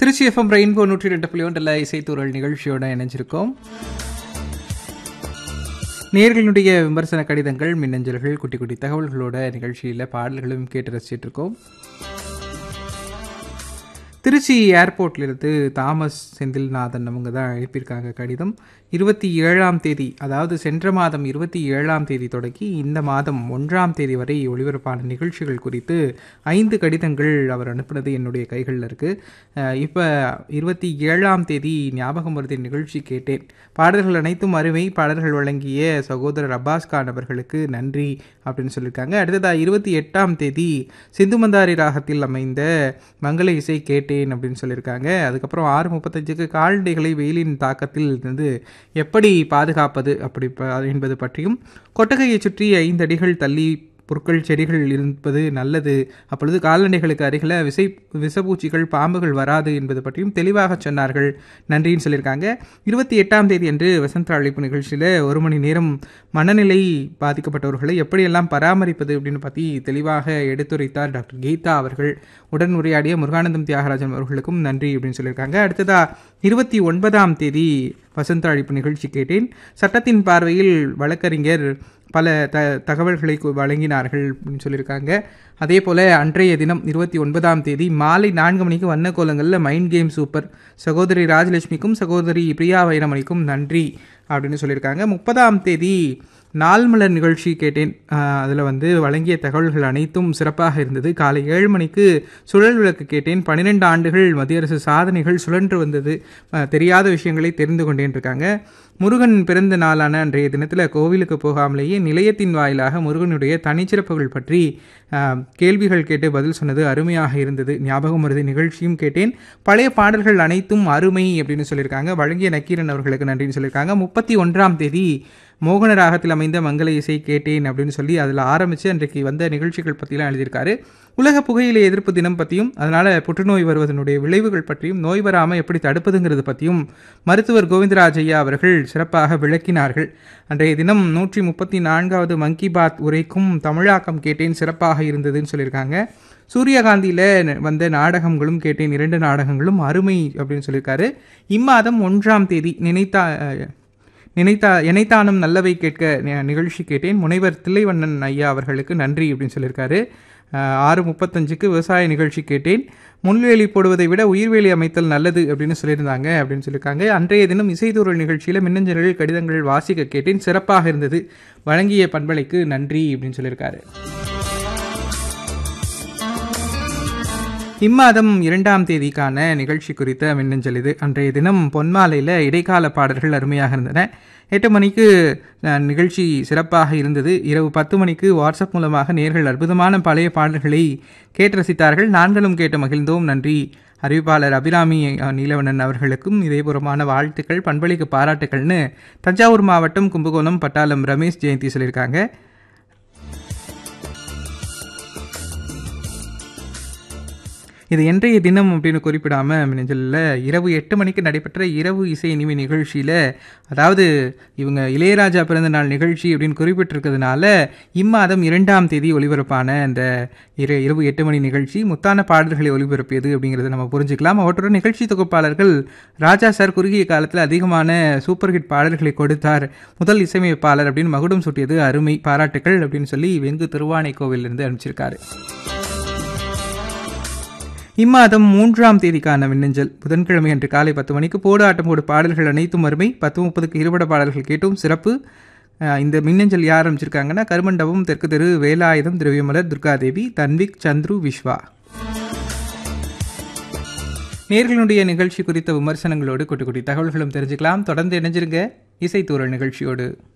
Trichy FM rainbow நூற்றி ரெண்டு புள்ளி ஒன்றில் இசைத்தூரல் நிகழ்ச்சியோட இணைஞ்சிருக்கோம் நேர்களுடைய விமர்சன கடிதங்கள் மின்னஞ்சல்கள் குட்டி குட்டி தகவல்களோட நிகழ்ச்சியில் பாடல்களும் கேட்டு ரசிச்சிட்டு இருக்கோம் திருச்சி ஏர்போர்ட்லேருந்து தாமஸ் செந்தில்நாதன் அவங்க தான் அனுப்பியிருக்காங்க கடிதம் இருபத்தி ஏழாம் தேதி அதாவது சென்ற மாதம் இருபத்தி ஏழாம் தேதி தொடங்கி இந்த மாதம் ஒன்றாம் தேதி வரை ஒளிபரப்பான நிகழ்ச்சிகள் குறித்து ஐந்து கடிதங்கள் அவர் அனுப்புனது என்னுடைய கைகளில் இருக்குது இப்போ இருபத்தி ஏழாம் தேதி ஞாபகம் வருது நிகழ்ச்சி கேட்டேன் பாடல்கள் அனைத்தும் அருமை பாடல்கள் வழங்கிய சகோதரர் அப்பாஸ் கான் அவர்களுக்கு நன்றி அப்படின்னு சொல்லியிருக்காங்க அடுத்ததாக இருபத்தி எட்டாம் தேதி சிந்துமந்தாரி ராகத்தில் அமைந்த மங்கள இசை கேட்டேன் அப்படின்னு சொல்லியிருக்காங்க அதுக்கப்புறம் ஆறு முப்பத்தஞ்சுக்கு கால்நடைகளை வெயிலின் தாக்கத்தில் இருந்து எப்படி பாதுகாப்பது அப்படி ப- என்பது பற்றியும் கொட்டகையை சுற்றி ஐந்து அடிகள் தள்ளி புற்கள் செடிகள் இருப்பது நல்லது அப்பொழுது கால்நடைகளுக்கு அருகில் விசை விஷப்பூச்சிகள் பாம்புகள் வராது என்பது பற்றியும் தெளிவாக சொன்னார்கள் நன்றின்னு சொல்லியிருக்காங்க இருபத்தி எட்டாம் தேதி அன்று வசந்த அழைப்பு நிகழ்ச்சியில் ஒரு மணி நேரம் மனநிலை பாதிக்கப்பட்டவர்களை எப்படியெல்லாம் பராமரிப்பது அப்படின்னு பற்றி தெளிவாக எடுத்துரைத்தார் டாக்டர் கீதா அவர்கள் உடன் உரையாடிய முருகானந்தம் தியாகராஜன் அவர்களுக்கும் நன்றி அப்படின்னு சொல்லியிருக்காங்க அடுத்ததா இருபத்தி ஒன்பதாம் தேதி வசந்த அழைப்பு நிகழ்ச்சி கேட்டேன் சட்டத்தின் பார்வையில் வழக்கறிஞர் பல த தகவல்களை கு- வழங்கினார்கள் அப்படின்னு சொல்லியிருக்காங்க அதே போல் அன்றைய தினம் இருபத்தி ஒன்பதாம் தேதி மாலை நான்கு மணிக்கு வண்ண கோலங்களில் மைண்ட் கேம் சூப்பர் சகோதரி ராஜலட்சுமிக்கும் சகோதரி பிரியா வைரமணிக்கும் நன்றி அப்படின்னு சொல்லியிருக்காங்க முப்பதாம் தேதி நாள்மலர் நிகழ்ச்சி கேட்டேன் அதில் வந்து வழங்கிய தகவல்கள் அனைத்தும் சிறப்பாக இருந்தது காலை ஏழு மணிக்கு சுழல் விளக்கு கேட்டேன் பன்னிரெண்டு ஆண்டுகள் மத்திய அரசு சாதனைகள் சுழன்று வந்தது அஹ், தெரியாத விஷயங்களை தெரிந்து கொண்டேன் இருக்காங்க முருகன் பிறந்த நாளான அன்றைய தினத்தில் கோவிலுக்கு போகாமலேயே நிலையத்தின் வாயிலாக முருகனுடைய தனிச்சிறப்புகள் பற்றி அஹ், கேள்விகள் கேட்டு பதில் சொன்னது அருமையாக இருந்தது ஞாபகம் வருது நிகழ்ச்சியும் கேட்டேன் பழைய பாடல்கள் அனைத்தும் அருமை அப்படின்னு சொல்லியிருக்காங்க வழங்கிய நக்கீரன் அவர்களுக்கு நன்றின்னு சொல்லியிருக்காங்க முப்பத்தி ஒன்றாம் தேதி மோகன ராகத்தில் அமைந்த மங்கள இசை கேட்டேன் அப்படின்னு சொல்லி அதில் ஆரம்பித்து அன்றைக்கு வந்த நிகழ்ச்சிகள் பற்றிலாம் எழுதியிருக்காரு உலக புகையிலை எதிர்ப்பு தினம் பற்றியும் அதனால் புற்றுநோய் வருவதனுடைய விளைவுகள் பற்றியும் நோய் வராமல் எப்படி தடுப்பதுங்கிறது பற்றியும் மருத்துவர் கோவிந்தராஜ் ஐயா அவர்கள் சிறப்பாக விளக்கினார்கள் அன்றைய தினம் நூற்றி முப்பத்தி நான்காவது மங்கி பாத் உரைக்கும் தமிழாக்கம் கேட்டேன் சிறப்பாக இருந்ததுன்னு சொல்லியிருக்காங்க சூரியகாந்தியில் வந்த நாடகங்களும் கேட்டேன் இரண்டு நாடகங்களும் அருமை அப்படின்னு சொல்லியிருக்காரு இம்மாதம் ஒன்றாம் தேதி நினைத்தா நினைத்தா எனைத்தானும் நல்லவை கேட்க நி- நிகழ்ச்சி கேட்டேன் முனைவர் தில்லைவண்ணன் ஐயா அவர்களுக்கு நன்றி அப்படின்னு சொல்லியிருக்காரு அஹ், ஆறு முப்பத்தஞ்சுக்கு விவசாய நிகழ்ச்சி கேட்டேன் முள்வேலி போடுவதை விட உயிர்வேலி அமைத்தல் நல்லது அப்படின்னு சொல்லியிருந்தாங்க அப்படின்னு சொல்லியிருக்காங்க அன்றைய தினம் இசைத்தூரல் நிகழ்ச்சியில் மின்னஞ்சல்கள் கடிதங்கள் வாசிக்க கேட்டேன் சிறப்பாக இருந்தது வழங்கிய பண்பலைக்கு நன்றி அப்படின்னு சொல்லியிருக்காரு இம்மாதம் இரண்டாம் தேதிக்கான நிகழ்ச்சி குறித்த மின்னஞ்சல் இது அன்றைய தினம் பொன்மாலையில் இடைக்கால பாடல்கள் அருமையாக இருந்தன எட்டு மணிக்கு அஹ், நிகழ்ச்சி சிறப்பாக இருந்தது இரவு பத்து மணிக்கு வாட்ஸ்அப் மூலமாக நேர்கள் அற்புதமான பழைய பாடல்களை கேட்டு ரசித்தார்கள் நான்களும் கேட்டு மகிழ்ந்தோம் நன்றி அறிவிப்பாளர் அபிராமி அஹ், நீலவண்ணன் அவர்களுக்கும் இதேபுறமான வாழ்த்துக்கள் பண்பளிக்கு பாராட்டுக்கள்னு தஞ்சாவூர் மாவட்டம் கும்பகோணம் பட்டாளம் ரமேஷ் ஜெயந்தி சொல்லியிருக்காங்க இது என்றைய தினம் அப்படின்னு குறிப்பிடாம மின்னஞ்சலில் இரவு எட்டு மணிக்கு நடைபெற்ற இரவு இசை இனிமை நிகழ்ச்சியில் அதாவது இவங்க இளையராஜா பிறந்த நாள் நிகழ்ச்சி அப்படின்னு குறிப்பிட்டிருக்கிறதுனால இம்மாதம் இரண்டாம் தேதி ஒளிபரப்பான அந்த இர இரவு எட்டு மணி நிகழ்ச்சி முத்தான பாடல்களை ஒளிபரப்பியது அப்படிங்கிறத நம்ம புரிஞ்சுக்கலாம் அவற்றுடன் நிகழ்ச்சி தொகுப்பாளர்கள் ராஜா சார் குறுகிய காலத்தில் அதிகமான சூப்பர் ஹிட் பாடல்களை கொடுத்தார் முதல் இசையமைப்பாளர் அப்படின்னு மகுடம் சூட்டியது அருமை பாராட்டுக்கள் அப்படின்னு சொல்லி வெங்கு திருவானை கோவிலிருந்து அனுப்பிச்சிருக்காரு இம்மாதம் மூன்றாம் தேதிக்கான மின்னஞ்சல் புதன்கிழமை அன்று காலை பத்து மணிக்கு போடு ஆட்டம் போடு பாடல்கள் அனைத்தும் அருமை பத்து முப்பதுக்கு இருபட பாடல்கள் கேட்டும் சிறப்பு அஹ் இந்த மின்னஞ்சல் யார் அமைச்சிருக்காங்கன்னா கருமண்டபம் தெற்கு தெரு வேலாயுதம் திரவியமலர் துர்காதேவி தன்விக் சந்துரு விஸ்வா நேர்களுடைய நிகழ்ச்சி குறித்த விமர்சனங்களோடு குட்டி குட்டி தகவல்களும் தெரிஞ்சுக்கலாம் தொடர்ந்து இணைஞ்சிருங்க இசைத்தூரல் நிகழ்ச்சியோடு